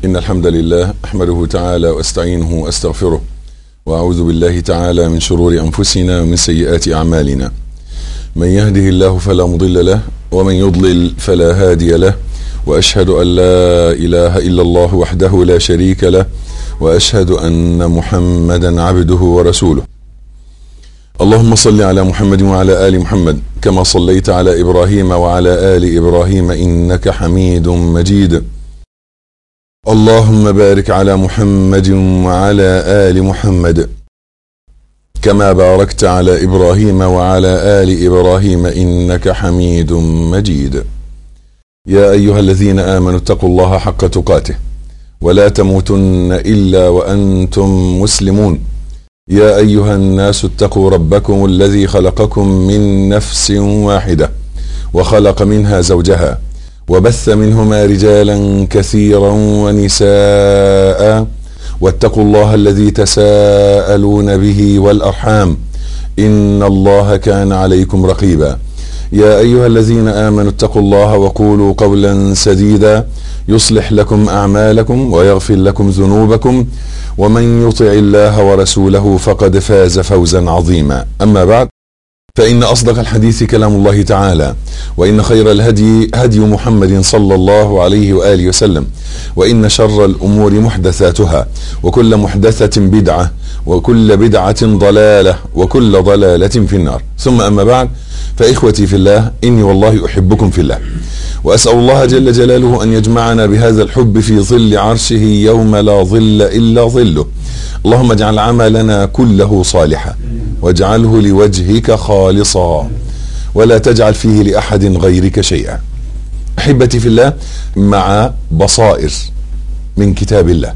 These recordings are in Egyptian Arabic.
إن الحمد لله أحمده تعالى وأستعينه وأستغفره وأعوذ بالله تعالى من شرور أنفسنا ومن سيئات أعمالنا من يهده الله فلا مضل له ومن يضلل فلا هادي له وأشهد أن لا إله إلا الله وحده لا شريك له وأشهد أن محمدا عبده ورسوله اللهم صل على محمد وعلى آل محمد كما صليت على إبراهيم وعلى آل إبراهيم إنك حميد مجيد اللهم بارك على محمد وعلى آل محمد كما باركت على إبراهيم وعلى آل إبراهيم إنك حميد مجيد يا أيها الذين آمنوا اتقوا الله حق تقاته ولا تموتن إلا وأنتم مسلمون يا أيها الناس اتقوا ربكم الذي خلقكم من نفس واحدة وخلق منها زوجها وبث منهما رجالا كثيرا ونساء واتقوا الله الذي تساءلون به والأرحام إن الله كان عليكم رقيبا يا أيها الذين آمنوا اتقوا الله وقولوا قولا سديدا يصلح لكم أعمالكم ويغفر لكم ذنوبكم ومن يطع الله ورسوله فقد فاز فوزا عظيما أما بعد فإن أصدق الحديث كلام الله تعالى وإن خير الهدي هدي محمد صلى الله عليه وآله وسلم وإن شر الأمور محدثاتها وكل محدثة بدعة وكل بدعة ضلالة وكل ضلالة في النار ثم أما بعد فإخوتي في الله إني والله أحبكم في الله وأسأل الله جل جلاله أن يجمعنا بهذا الحب في ظل عرشه يوم لا ظل إلا ظله اللهم اجعل عملنا كله صالحا واجعله لوجهك خالصا ولا تجعل فيه لأحد غيرك شيئا أحبتي في الله مع بصائر من كتاب الله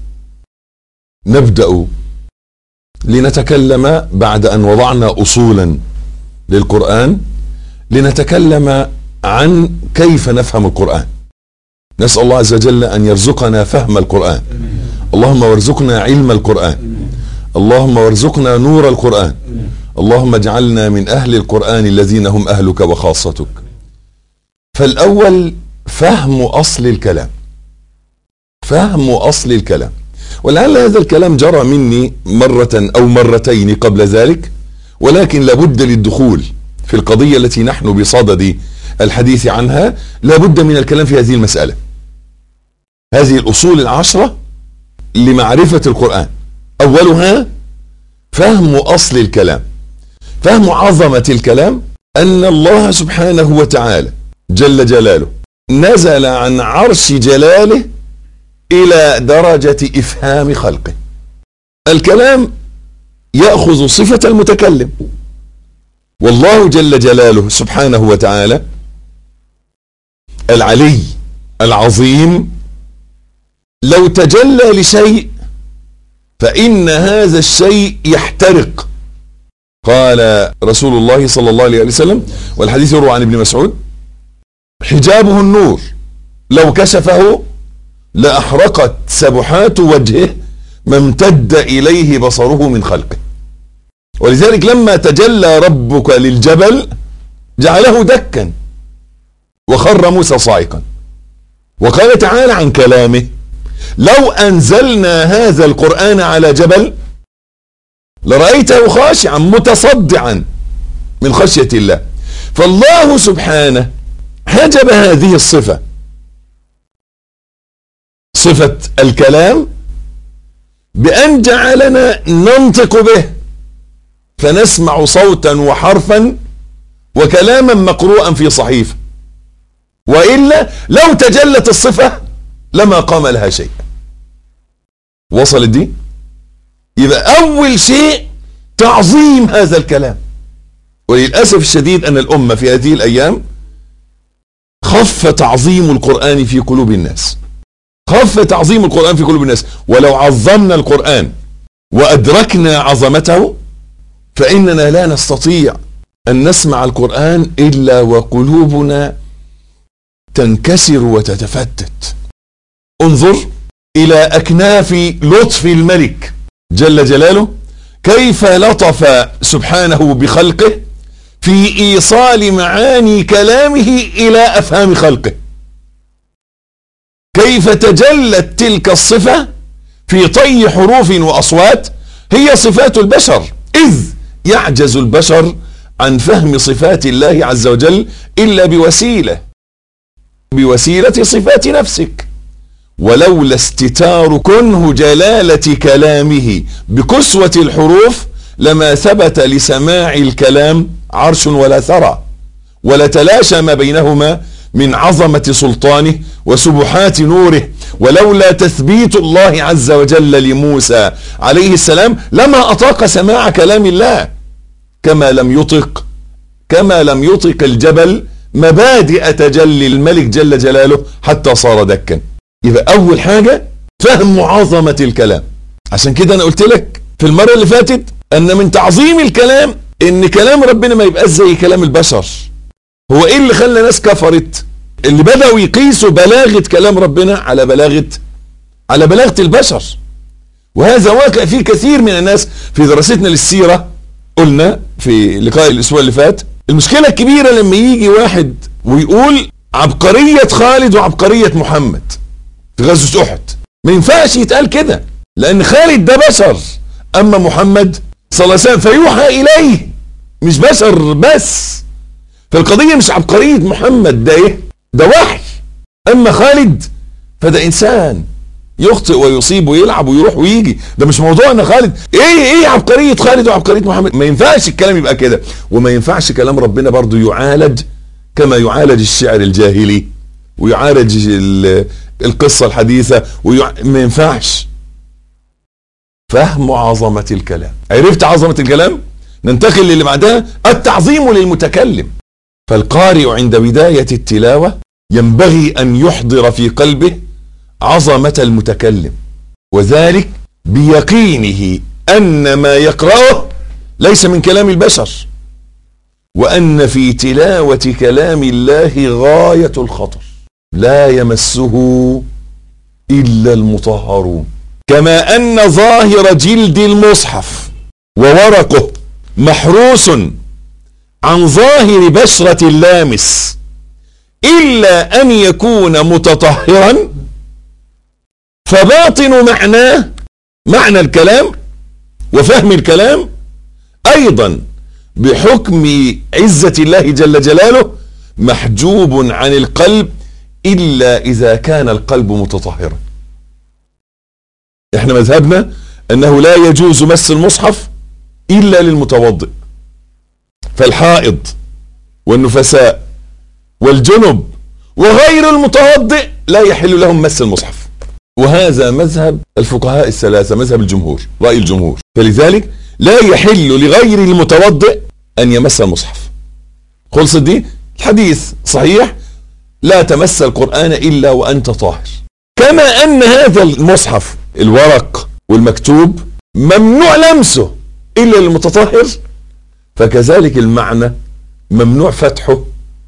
نبدأ لنتكلم بعد أن وضعنا أصولا للقرآن لنتكلم عن كيف نفهم القرآن نسأل الله عز وجل أن يرزقنا فهم القرآن اللهم وارزقنا علم القرآن اللهم وارزقنا نور القرآن اللهم اجعلنا من أهل القرآن الذين هم أهلك وخاصتك فالأول فهم أصل الكلام فهم أصل الكلام ولعل هذا الكلام جرى مني مرة أو مرتين قبل ذلك ولكن لابد للدخول في القضية التي نحن بصدد الحديث عنها لابد من الكلام في هذه المسألة هذه الأصول العشرة لمعرفة القرآن أولها فهم أصل الكلام فهم عظمة الكلام أن الله سبحانه وتعالى جل جلاله نزل عن عرش جلاله إلى درجة إفهام خلقه الكلام يأخذ صفة المتكلم والله جل جلاله سبحانه وتعالى العلي العظيم لو تجلى لشيء فإن هذا الشيء يحترق قال رسول الله صلى الله عليه وسلم والحديث يروى عن ابن مسعود حجابه النور لو كشفه لأحرقت سبحات وجهه ما امتد إليه بصره من خلقه ولذلك لما تجلى ربك للجبل جعله دكا وخر موسى صاعقا وقال تعالى عن كلامه لو أنزلنا هذا القرآن على جبل لرأيته خاشعا متصدعا من خشية الله فالله سبحانه حجب هذه الصفة صفة الكلام بأن جعلنا ننطق به فنسمع صوتا وحرفا وكلاما مقروءا في صحيفة وإلا لو تجلت الصفة لما قام لها شيء وصلت دي يبقى أول شيء تعظيم هذا الكلام وللأسف الشديد أن الأمة في هذه الأيام خف تعظيم القرآن في قلوب الناس خف تعظيم القرآن في قلوب الناس ولو عظمنا القرآن وأدركنا عظمته فإننا لا نستطيع أن نسمع القرآن إلا وقلوبنا تنكسر وتتفتت انظر إلى أكناف لطف الملك جل جلاله كيف لطف سبحانه بخلقه في إيصال معاني كلامه إلى أفهام خلقه كيف تجلت تلك الصفة في طي حروف وأصوات هي صفات البشر إذ يعجز البشر عن فهم صفات الله عز وجل إلا بوسيلة بوسيلة صفات نفسك ولولا استتار كنه جلالة كلامه بكسوة الحروف لما ثبت لسماع الكلام عرش ولا ثرى ولا تلاشى ما بينهما من عظمة سلطانه وسبحات نوره ولولا تثبيت الله عز وجل لموسى عليه السلام لما أطاق سماع كلام الله كما لم يطق كما لم يطق الجبل مبادئ تجلي الملك جل جلاله حتى صار دكا يبقى أول حاجة فهم عظمة الكلام عشان كده أنا قلت لك في المرة اللي فاتت أن من تعظيم الكلام إن كلام ربنا ما يبقاش زي كلام البشر هو إيه اللي خلى ناس كفرت اللي بدأوا يقيسوا بلاغة كلام ربنا على بلاغة على بلاغة البشر وهذا واقع فيه كثير من الناس في دراستنا للسيرة قلنا في لقاء الأسبوع اللي فات المشكلة الكبيرة لما يجي واحد ويقول عبقرية خالد وعبقرية محمد في غزوة أحد ما ينفعش يتقال كده لأن خالد ده بشر أما محمد صلى الله عليه وسلم فيوحى إليه مش بشر بس فالقضية مش عبقرية محمد ده إيه ده وحي أما خالد فده إنسان يخطئ ويصيب ويلعب ويروح ويجي ده مش موضوع ان خالد ايه ايه عبقريه خالد وعبقريه محمد ما ينفعش الكلام يبقى كده وما ينفعش كلام ربنا برضو يعالج كما يعالج الشعر الجاهلي ويعالج القصه الحديثه ويع... ما ينفعش فهم عظمه الكلام عرفت عظمه الكلام ننتقل للي بعدها التعظيم للمتكلم فالقارئ عند بدايه التلاوه ينبغي ان يحضر في قلبه عظمة المتكلم وذلك بيقينه أن ما يقرأه ليس من كلام البشر وأن في تلاوة كلام الله غاية الخطر لا يمسه إلا المطهرون كما أن ظاهر جلد المصحف وورقه محروس عن ظاهر بشرة اللامس إلا أن يكون متطهرا فباطن معناه معنى الكلام وفهم الكلام ايضا بحكم عزة الله جل جلاله محجوب عن القلب الا اذا كان القلب متطهرا احنا مذهبنا انه لا يجوز مس المصحف الا للمتوضئ فالحائض والنفساء والجنب وغير المتوضئ لا يحل لهم مس المصحف وهذا مذهب الفقهاء الثلاثة مذهب الجمهور رأي الجمهور فلذلك لا يحل لغير المتوضئ أن يمس المصحف خلصت دي الحديث صحيح لا تمس القرآن إلا وأنت طاهر كما أن هذا المصحف الورق والمكتوب ممنوع لمسه إلا للمتطهر فكذلك المعنى ممنوع فتحه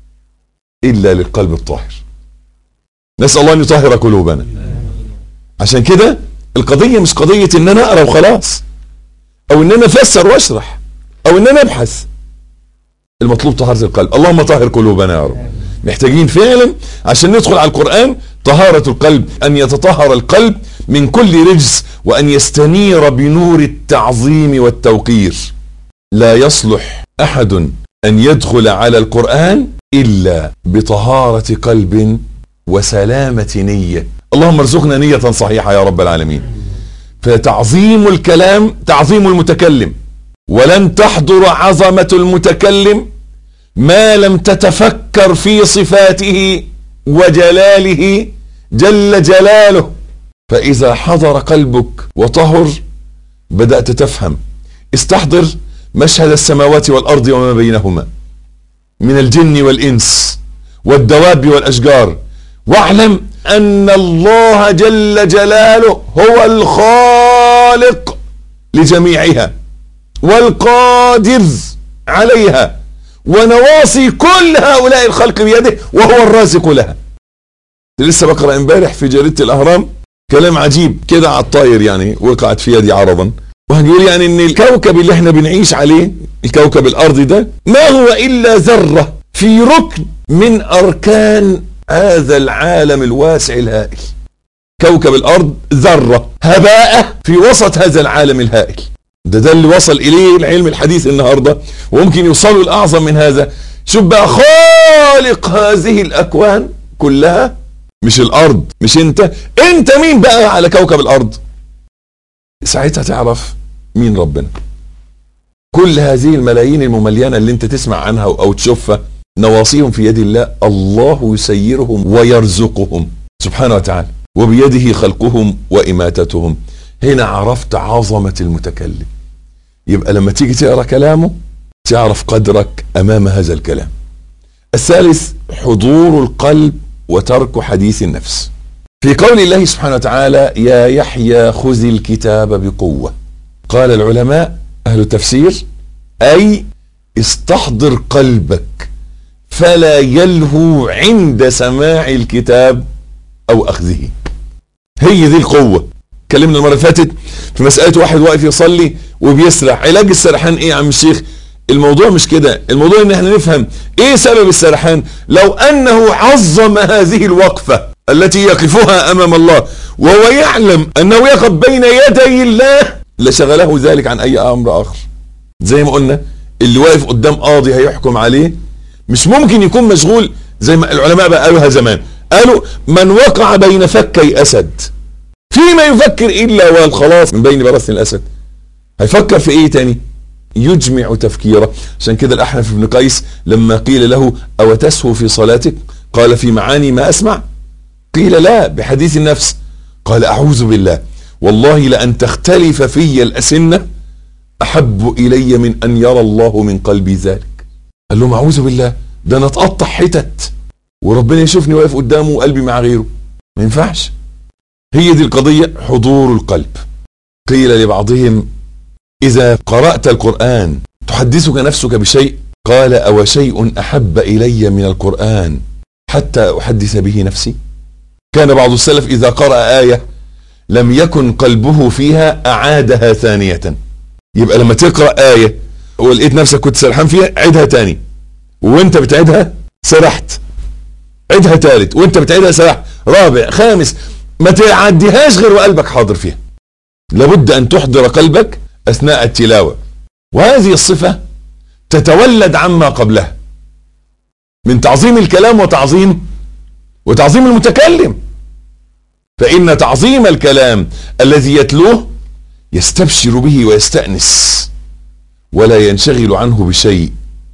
إلا للقلب الطاهر نسأل الله أن يطهر قلوبنا عشان كده القضية مش قضية ان انا اقرا وخلاص او ان انا افسر واشرح او ان انا ابحث المطلوب طهارة القلب اللهم طهر قلوبنا يا رب محتاجين فعلا عشان ندخل على القرآن طهارة القلب ان يتطهر القلب من كل رجس وان يستنير بنور التعظيم والتوقير لا يصلح احد ان يدخل على القرآن الا بطهارة قلب وسلامة نية اللهم ارزقنا نية صحيحة يا رب العالمين فتعظيم الكلام تعظيم المتكلم ولن تحضر عظمة المتكلم ما لم تتفكر في صفاته وجلاله جل جلاله فإذا حضر قلبك وطهر بدأت تفهم استحضر مشهد السماوات والأرض وما بينهما من الجن والإنس والدواب والأشجار واعلم ان الله جل جلاله هو الخالق لجميعها والقادر عليها ونواصي كل هؤلاء الخلق بيده وهو الرازق لها لسه بقرا امبارح في جريده الاهرام كلام عجيب كده على الطاير يعني وقعت في يدي عرضا وهنقول يعني ان الكوكب اللي احنا بنعيش عليه الكوكب الارضي ده ما هو الا ذره في ركن من اركان هذا العالم الواسع الهائل كوكب الارض ذرة هباء في وسط هذا العالم الهائل ده ده اللي وصل اليه العلم الحديث النهاردة وممكن يوصلوا الاعظم من هذا شوف بقى خالق هذه الاكوان كلها مش الارض مش انت انت مين بقى على كوكب الارض ساعتها تعرف مين ربنا كل هذه الملايين المملينة اللي انت تسمع عنها او تشوفها نواصيهم في يد الله الله يسيرهم ويرزقهم سبحانه وتعالى وبيده خلقهم وإماتتهم هنا عرفت عظمة المتكلم يبقى لما تيجي تقرأ كلامه تعرف قدرك أمام هذا الكلام الثالث حضور القلب وترك حديث النفس في قول الله سبحانه وتعالى يا يحيى خذ الكتاب بقوة قال العلماء أهل التفسير أي استحضر قلبك فلا يلهو عند سماع الكتاب أو أخذه هي دي القوة اتكلمنا المرة اللي فاتت في مسألة واحد واقف يصلي وبيسرح علاج السرحان ايه يا عم الشيخ الموضوع مش كده الموضوع ان احنا نفهم ايه سبب السرحان لو انه عظم هذه الوقفة التي يقفها امام الله وهو يعلم انه يقف بين يدي الله لشغله ذلك عن اي امر اخر زي ما قلنا اللي واقف قدام قاضي هيحكم عليه مش ممكن يكون مشغول زي ما العلماء بقى قالوها زمان قالوا من وقع بين فكي اسد فيما يفكر الا والخلاص من بين براثن الاسد هيفكر في ايه تاني يجمع تفكيره عشان كده الاحنف بن قيس لما قيل له او تسهو في صلاتك قال في معاني ما اسمع قيل لا بحديث النفس قال اعوذ بالله والله لان تختلف في الاسنه احب الي من ان يرى الله من قلبي ذلك قال لهم اعوذ بالله ده انا اتقطع حتت وربنا يشوفني واقف قدامه وقلبي مع غيره ما ينفعش هي دي القضية حضور القلب قيل لبعضهم إذا قرأت القرآن تحدثك نفسك بشيء قال أو شيء أحب إلي من القرآن حتى أحدث به نفسي كان بعض السلف إذا قرأ آية لم يكن قلبه فيها أعادها ثانية يبقى لما تقرأ آية ولقيت نفسك كنت سرحان فيها عيدها تاني وانت بتعيدها سرحت عيدها تالت وانت بتعيدها سرحت رابع خامس ما تعديهاش غير وقلبك حاضر فيها لابد ان تحضر قلبك اثناء التلاوة وهذه الصفة تتولد عما قبلها من تعظيم الكلام وتعظيم وتعظيم المتكلم فإن تعظيم الكلام الذي يتلوه يستبشر به ويستأنس ولا ينشغل عنه بشيء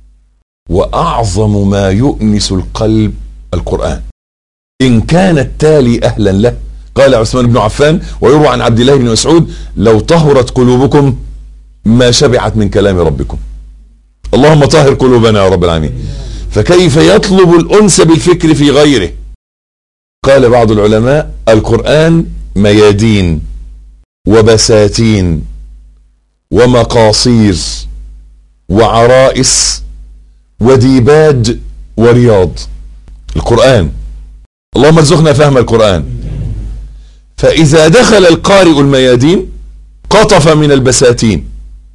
وأعظم ما يؤنس القلب القرآن إن كان التالي أهلا له قال عثمان بن عفان ويروى عن عبد الله بن مسعود لو طهرت قلوبكم ما شبعت من كلام ربكم اللهم طهر قلوبنا يا رب العالمين فكيف يطلب الأنس بالفكر في غيره قال بعض العلماء القرآن ميادين وبساتين ومقاصير وعرائس وديباج ورياض القرآن اللهم ارزقنا فهم القرآن فإذا دخل القارئ الميادين قطف من البساتين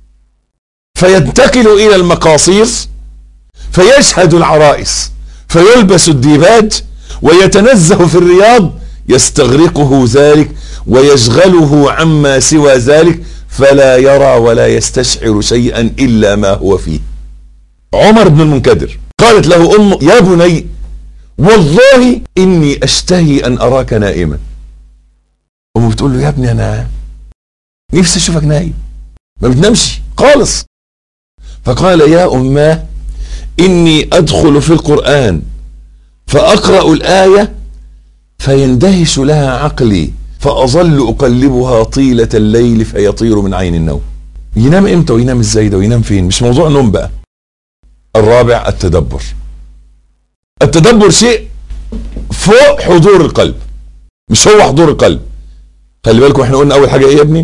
فينتقل إلى المقاصير فيشهد العرائس فيلبس الديباج ويتنزه في الرياض يستغرقه ذلك ويشغله عما سوى ذلك فلا يرى ولا يستشعر شيئا إلا ما هو فيه عمر بن المنكدر قالت له أمه يا بني والله إني أشتهي أن أراك نائما أمه بتقول له يا ابني أنا نفسي أشوفك نايم ما بتنامش خالص فقال يا أماه إني أدخل في القرآن فأقرأ الآية فيندهش لها عقلي فأظل أقلبها طيلة الليل فيطير من عين النوم ينام امتى وينام ازاي ده وينام فين مش موضوع نوم بقى الرابع التدبر التدبر شيء فوق حضور القلب مش هو حضور القلب خلي بالكم احنا قلنا اول حاجة ايه يا ابني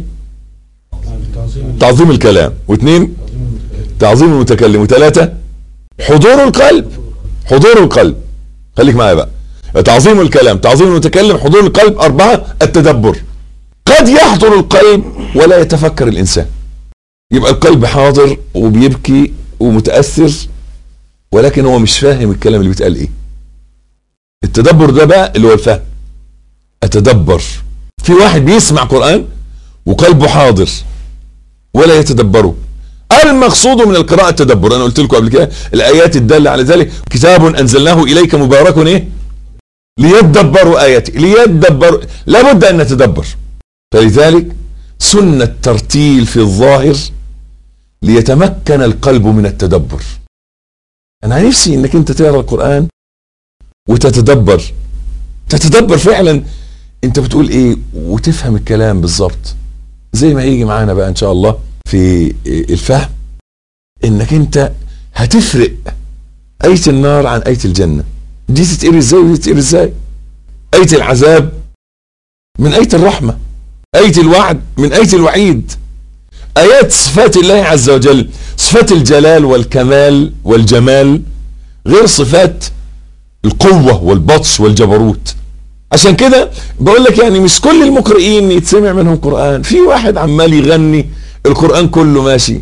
تعظيم الكلام واثنين تعظيم المتكلم وثلاثة حضور القلب حضور القلب خليك معايا بقى تعظيم الكلام تعظيم المتكلم حضور القلب أربعة التدبر قد يحضر القلب ولا يتفكر الإنسان يبقى القلب حاضر وبيبكي ومتأثر ولكن هو مش فاهم الكلام اللي بيتقال ايه التدبر ده بقى اللي هو الفهم اتدبر في واحد بيسمع قرآن وقلبه حاضر ولا يتدبره المقصود من القراءة التدبر انا قلت لكم قبل كده الايات الدالة على ذلك كتاب انزلناه اليك مبارك ايه ليدبروا اياته ليدبروا لابد ان نتدبر فلذلك سنة ترتيل في الظاهر ليتمكن القلب من التدبر انا نفسي انك انت تقرا القرآن وتتدبر تتدبر فعلا انت بتقول ايه وتفهم الكلام بالظبط زي ما هيجي معانا بقى ان شاء الله في الفهم انك انت هتفرق آية النار عن آية الجنة دي تتقري ازاي ودي تتقري ازاي آية العذاب من آية الرحمة آية الوعد من آية الوعيد آيات صفات الله عز وجل صفات الجلال والكمال والجمال غير صفات القوة والبطش والجبروت عشان كده بقول لك يعني مش كل المقرئين يتسمع منهم قرآن في واحد عمال يغني القرآن كله ماشي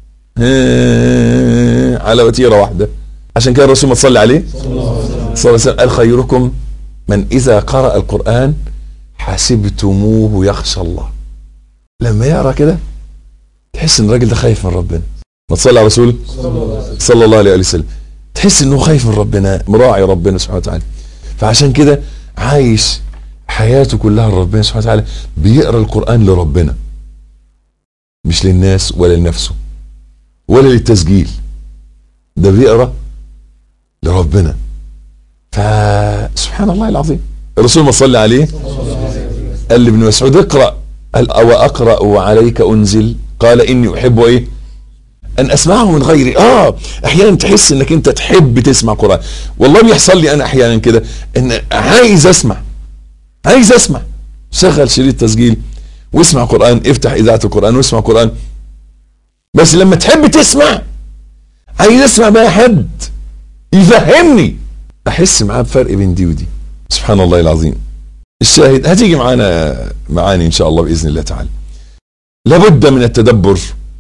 على وتيرة واحدة عشان كده الرسول ما تصلي عليه صلى الله عليه وسلم قال خيركم من إذا قرأ القرآن حسبتموه يخشى الله لما يقرأ كده تحس ان الراجل ده خايف من ربنا ما تصلي على الرسول صلى الله عليه وسلم تحس انه خايف من ربنا مراعي ربنا سبحانه وتعالى فعشان كده عايش حياته كلها لربنا سبحانه وتعالى بيقرا القرآن لربنا مش للناس ولا لنفسه ولا للتسجيل ده بيقرا لربنا فسبحان الله العظيم الرسول ما صلى عليه قال لابن مسعود اقرا قال او اقرا وعليك انزل قال اني احب ايه ان اسمعه من غيري اه احيانا تحس انك انت تحب تسمع قران والله بيحصل لي انا احيانا كده ان عايز اسمع عايز اسمع شغل شريط تسجيل واسمع قران افتح اذاعه القران واسمع قران بس لما تحب تسمع عايز اسمع بقى حد يفهمني احس معاه بفرق بين دي ودي سبحان الله العظيم الشاهد هتيجي معانا معاني ان شاء الله باذن الله تعالى لابد من التدبر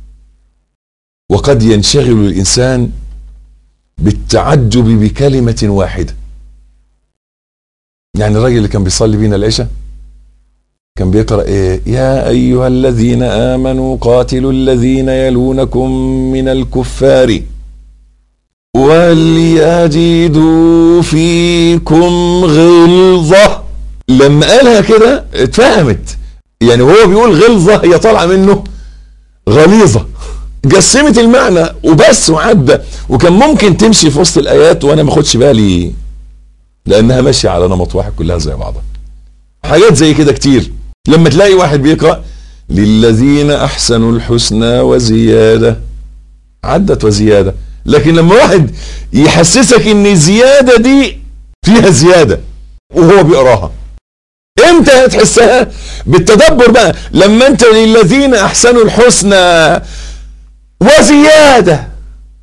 وقد ينشغل الانسان بالتعجب بكلمه واحده يعني الراجل اللي كان بيصلي بينا العشاء كان بيقرا ايه يا ايها الذين امنوا قاتلوا الذين يلونكم من الكفار وليجدوا فيكم غلظه لما قالها كده اتفهمت يعني هو بيقول غلظه هي طالعه منه غليظه جسمت المعنى وبس وعدى وكان ممكن تمشي في وسط الايات وانا ما اخدش بالي لانها ماشيه على نمط واحد كلها زي بعضها حاجات زي كده كتير لما تلاقي واحد بيقرا للذين احسنوا الحسنى وزياده عدت وزياده لكن لما واحد يحسسك ان زياده دي فيها زياده وهو بيقراها امتى هتحسها بالتدبر بقى لما انت للذين احسنوا الحسنى وزياده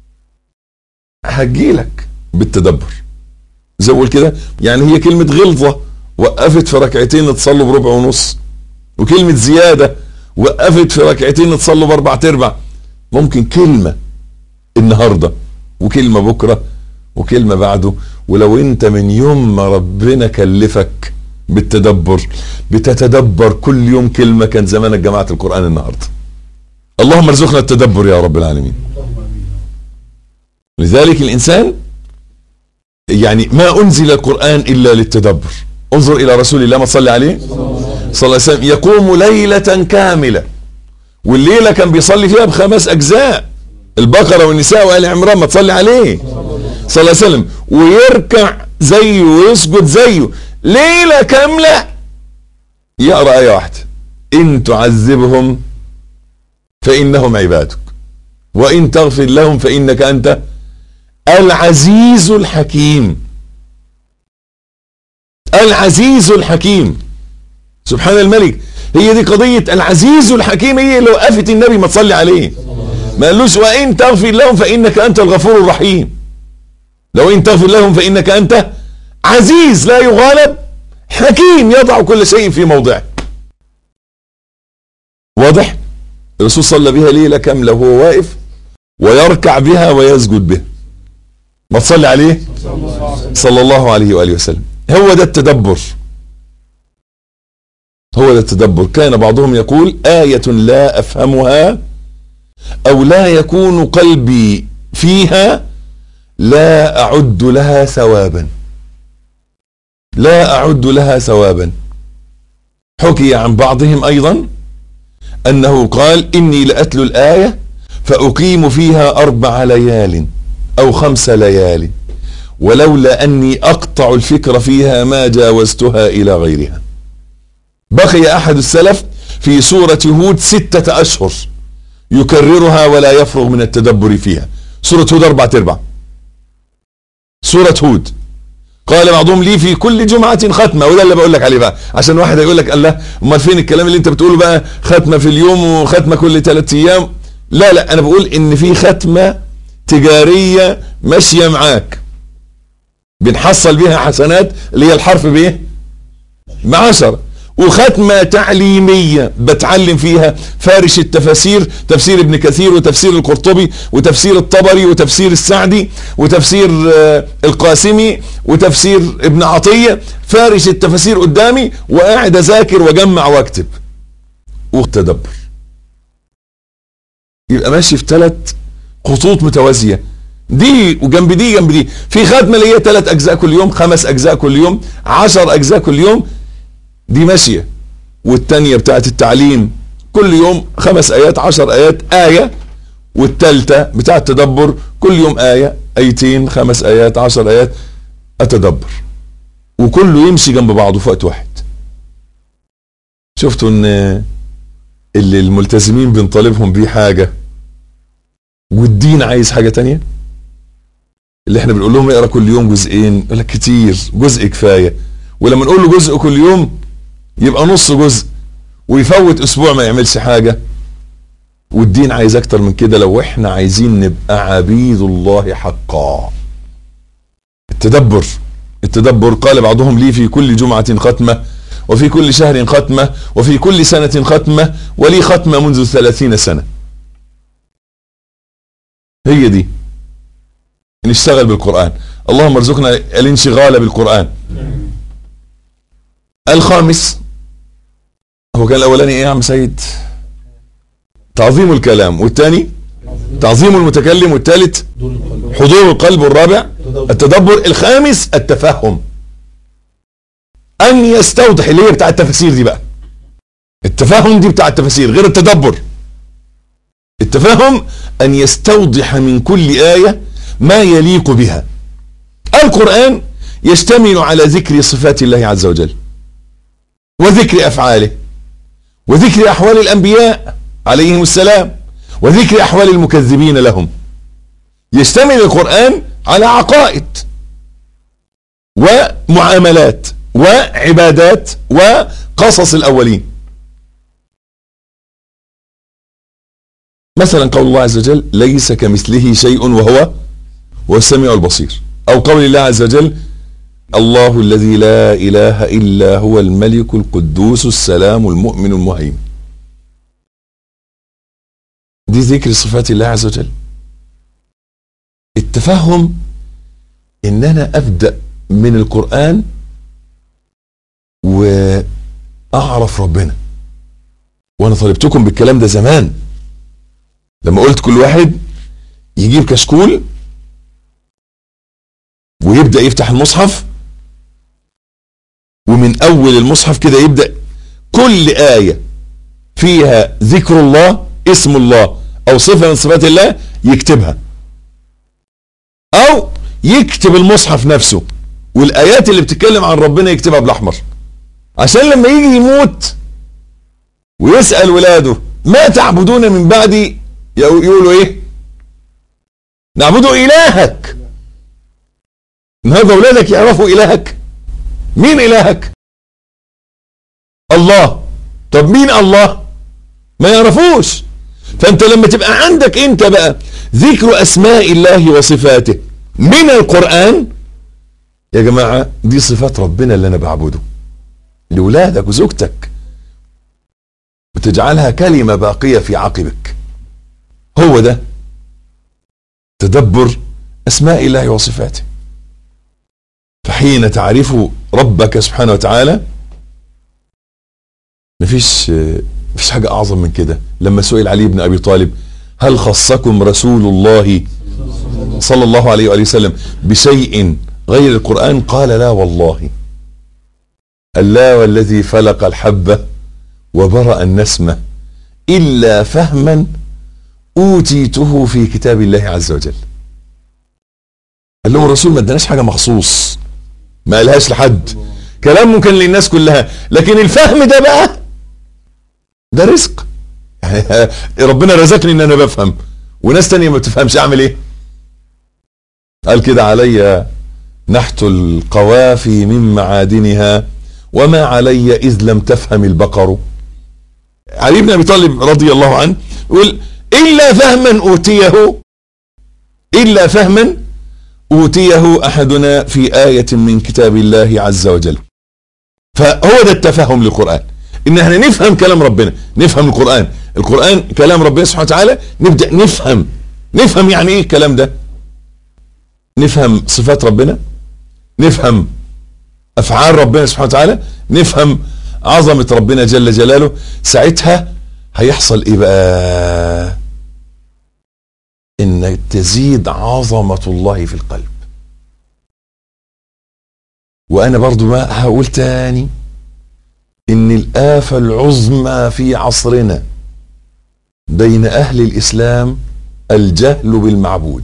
هتجيلك بالتدبر زي بقول كده يعني هي كلمه غلظه وقفت في ركعتين تصلوا بربع ونص وكلمه زياده وقفت في ركعتين تصلوا باربع تربع ممكن كلمه النهارده وكلمه بكره وكلمه بعده ولو انت من يوم ما ربنا كلفك بالتدبر بتتدبر كل يوم كلمه كان زمانك جماعه القران النهارده اللهم ارزقنا التدبر يا رب العالمين لذلك الانسان يعني ما انزل القران الا للتدبر انظر الى رسول الله ما صلى عليه صلى الله عليه وسلم يقوم ليله كامله والليله كان بيصلي فيها بخمس اجزاء البقره والنساء وال عمران ما تصلي عليه صلى الله عليه وسلم ويركع زيه ويسجد زيه ليله كامله يقرا ايه واحده ان تعذبهم فانهم عبادك وان تغفر لهم فانك انت العزيز الحكيم العزيز الحكيم سبحان الملك هي دي قضية العزيز الحكيم هي اللي وقفت النبي ما تصلي عليه ما قالوش وإن تغفر لهم فإنك أنت الغفور الرحيم لو إن تغفر لهم فإنك أنت عزيز لا يغالب حكيم يضع كل شيء في موضعه واضح الرسول صلى بها ليلة كاملة وهو واقف ويركع بها ويسجد بها ما تصلي عليه صلى الله عليه وآله وسلم هو ده التدبر هو ده التدبر كان بعضهم يقول آية لا أفهمها أو لا يكون قلبي فيها لا أعد لها ثوابا لا أعد لها ثوابا حكي عن بعضهم أيضا أنه قال إني لأتلو الآية فأقيم فيها أربع ليال أو خمس ليال ولولا أني أقطع الفكر فيها ما جاوزتها إلى غيرها بقي أحد السلف في سورة هود ستة أشهر يكررها ولا يفرغ من التدبر فيها سورة هود أربعة أرباع سورة هود قال بعضهم لي في كل جمعة ختمة وده اللي بقول لك عليه بقى عشان واحد هيقول لك الله امال فين الكلام اللي انت بتقوله بقى ختمة في اليوم وختمة كل ثلاث ايام لا لا انا بقول ان في ختمة تجارية ماشية معاك بنحصل بيها حسنات اللي هي الحرف بايه بعشرة وختمة تعليمية بتعلم فيها فارش التفاسير تفسير ابن كثير وتفسير القرطبي وتفسير الطبري وتفسير السعدي وتفسير القاسمي وتفسير ابن عطية فارش التفاسير قدامي وقاعد اذاكر واجمع واكتب وتدبر يبقى ماشي في ثلاث خطوط متوازية دي وجنب دي جنب دي في ختمة اللي هي ثلاث اجزاء كل يوم خمس اجزاء كل يوم عشر اجزاء كل يوم دي ماشية والتانية بتاعت التعليم كل يوم خمس ايات عشر ايات اية والتالتة بتاعت التدبر كل يوم اية ايتين خمس ايات عشر ايات اتدبر وكله يمشي جنب بعضه في وقت واحد شفتوا ان اللي الملتزمين بنطالبهم بيه حاجة والدين عايز حاجة تانية اللي احنا بنقول لهم اقرا كل يوم جزئين يقول لك كتير جزء كفايه ولما نقول له جزء كل يوم يبقى نص جزء ويفوت اسبوع ما يعملش حاجه والدين عايز اكتر من كده لو احنا عايزين نبقى عبيد الله حقا التدبر التدبر قال بعضهم لي في كل جمعة ختمة وفي كل شهر ختمة وفي كل سنة ختمة ولي ختمة منذ ثلاثين سنة هي دي نشتغل بالقرآن اللهم ارزقنا الانشغال بالقرآن الخامس هو كان الاولاني ايه يا عم سيد تعظيم الكلام والثاني تعظيم المتكلم والثالث حضور القلب والرابع التدبر الخامس التفهم ان يستوضح اللي هي بتاع التفاسير دي بقى التفهم دي بتاع التفاسير غير التدبر التفهم ان يستوضح من كل آية ما يليق بها القرآن يشتمل على ذكر صفات الله عز وجل وذكر أفعاله وذكر أحوال الأنبياء عليهم السلام وذكر أحوال المكذبين لهم يشتمل القرآن على عقائد ومعاملات وعبادات وقصص الأولين مثلا قول الله عز وجل ليس كمثله شيء وهو هو السميع البصير أو قول الله عز وجل الله الذي لا إله إلا هو الملك القدوس السلام المؤمن المهيمن دي ذكر صفات الله عز وجل التفهم ان انا ابدأ من القرآن واعرف ربنا وانا طالبتكم بالكلام ده زمان لما قلت كل واحد يجيب كشكول ويبدأ يفتح المصحف ومن اول المصحف كده يبدأ كل آية فيها ذكر الله اسم الله او صفة من صفات الله يكتبها او يكتب المصحف نفسه والايات اللي بتتكلم عن ربنا يكتبها بالاحمر عشان لما يجي يموت ويسأل ولاده ما تعبدون من بعدي يقولوا ايه نعبد الهك النهارده اولادك يعرفوا الهك مين الهك الله طب مين الله ما يعرفوش فانت لما تبقى عندك انت بقى ذكر اسماء الله وصفاته من القرآن يا جماعة دي صفات ربنا اللي انا بعبده لولادك وزوجتك وتجعلها كلمة باقية في عقبك هو ده تدبر اسماء الله وصفاته فحين تعرف ربك سبحانه وتعالى مفيش مفيش حاجة أعظم من كده لما سئل علي بن أبي طالب هل خصكم رسول الله صلى الله عليه وآله وسلم بشيء غير القرآن قال لا والله ألا والذي فلق الحبة وبرأ النسمة إلا فهما أوتيته في كتاب الله عز وجل قال لهم الرسول ما اداناش حاجة مخصوص ما قالهاش لحد كلام ممكن للناس كلها لكن الفهم ده بقى ده رزق يعني ربنا رزقني ان انا بفهم وناس تانية ما بتفهمش اعمل ايه قال كده علي نحت القوافي من معادنها وما علي اذ لم تفهم البقر علي بن ابي طالب رضي الله عنه يقول الا فهما اوتيه الا فهما اوتيه احدنا في ايه من كتاب الله عز وجل فهو ده التفهم للقران ان احنا نفهم كلام ربنا نفهم القرآن القرآن كلام ربنا سبحانه وتعالى نبدأ نفهم نفهم يعني ايه الكلام ده نفهم صفات ربنا نفهم افعال ربنا سبحانه وتعالى نفهم عظمة ربنا جل جلاله ساعتها هيحصل ايه بقى ان تزيد عظمة الله في القلب وانا برضو ما هقول تاني ان الآفة العظمى في عصرنا بين اهل الاسلام الجهل بالمعبود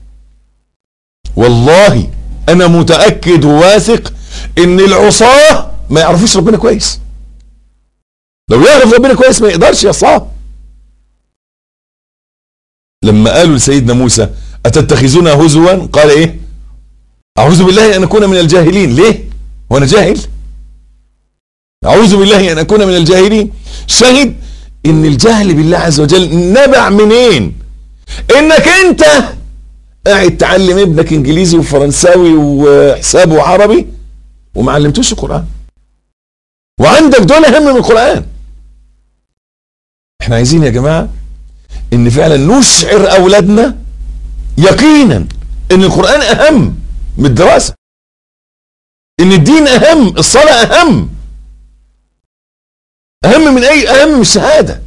والله انا متأكد وواثق ان العصاة ما يعرفوش ربنا كويس لو يعرف ربنا كويس ما يقدرش يعصاه لما قالوا لسيدنا موسى اتتخذنا هزوا قال ايه اعوذ بالله ان اكون من الجاهلين ليه وانا جاهل أعوذ بالله أن أكون من الجاهلين شهد إن الجهل بالله عز وجل نبع منين إنك أنت قاعد تعلم ابنك إنجليزي وفرنساوي وحساب وعربي وما علمتوش القرآن وعندك دول أهم من القرآن احنا عايزين يا جماعة إن فعلا نشعر أولادنا يقينا إن القرآن أهم من الدراسة إن الدين أهم الصلاة أهم اهم من اي اهم من الشهاده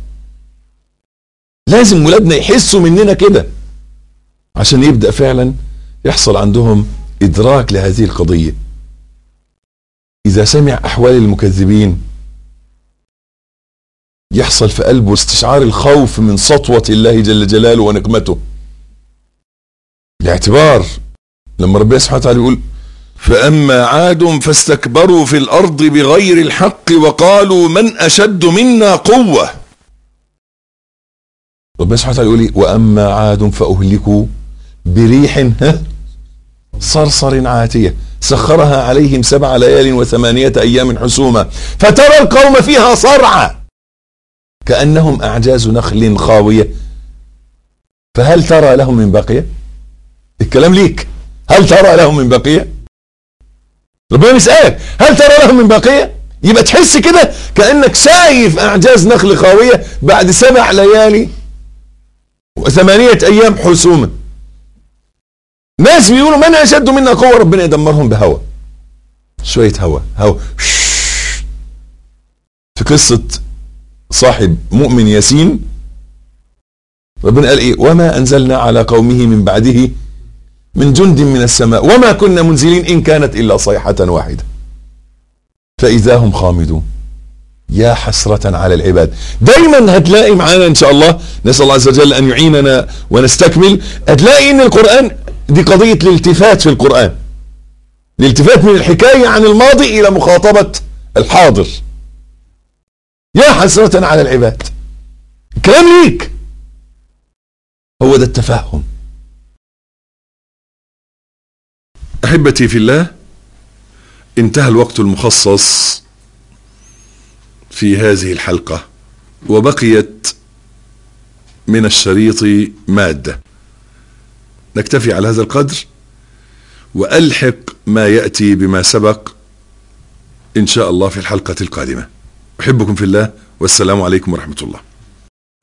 لازم ولادنا يحسوا مننا كده عشان يبدا فعلا يحصل عندهم ادراك لهذه القضيه اذا سمع احوال المكذبين يحصل في قلبه استشعار الخوف من سطوه الله جل جلاله ونقمته الاعتبار لما ربنا سبحانه وتعالى يقول فأما عاد فاستكبروا في الأرض بغير الحق وقالوا من أشد منا قوة ربنا سبحانه وتعالى يقول وأما عاد فأهلكوا بريح صرصر عاتية سخرها عليهم سبع ليال وثمانية أيام حسوما فترى القوم فيها صرعى كأنهم أعجاز نخل خاوية فهل ترى لهم من بقية الكلام ليك هل ترى لهم من بقيه ربنا بيسألك هل ترى لهم من باقية يبقى تحس كده كأنك شايف أعجاز نخل خاوية بعد سبع ليالي وثمانية أيام حسوما ناس بيقولوا من أشد منا قوة ربنا يدمرهم بهوى شوية هوى هوى في قصة صاحب مؤمن ياسين ربنا قال ايه وما انزلنا على قومه من بعده من جند من السماء وما كنا منزلين إن كانت إلا صيحة واحدة فإذا هم خامدون يا حسرة على العباد دايما هتلاقي معانا إن شاء الله نسأل الله عز وجل أن يعيننا ونستكمل هتلاقي إن القرآن دي قضية الالتفات في القرآن الالتفات من الحكاية عن الماضي إلى مخاطبة الحاضر يا حسرة على العباد كلام ليك هو ده التفهم احبتي في الله انتهى الوقت المخصص في هذه الحلقه وبقيت من الشريط ماده نكتفي على هذا القدر والحق ما ياتي بما سبق ان شاء الله في الحلقه القادمه احبكم في الله والسلام عليكم ورحمه الله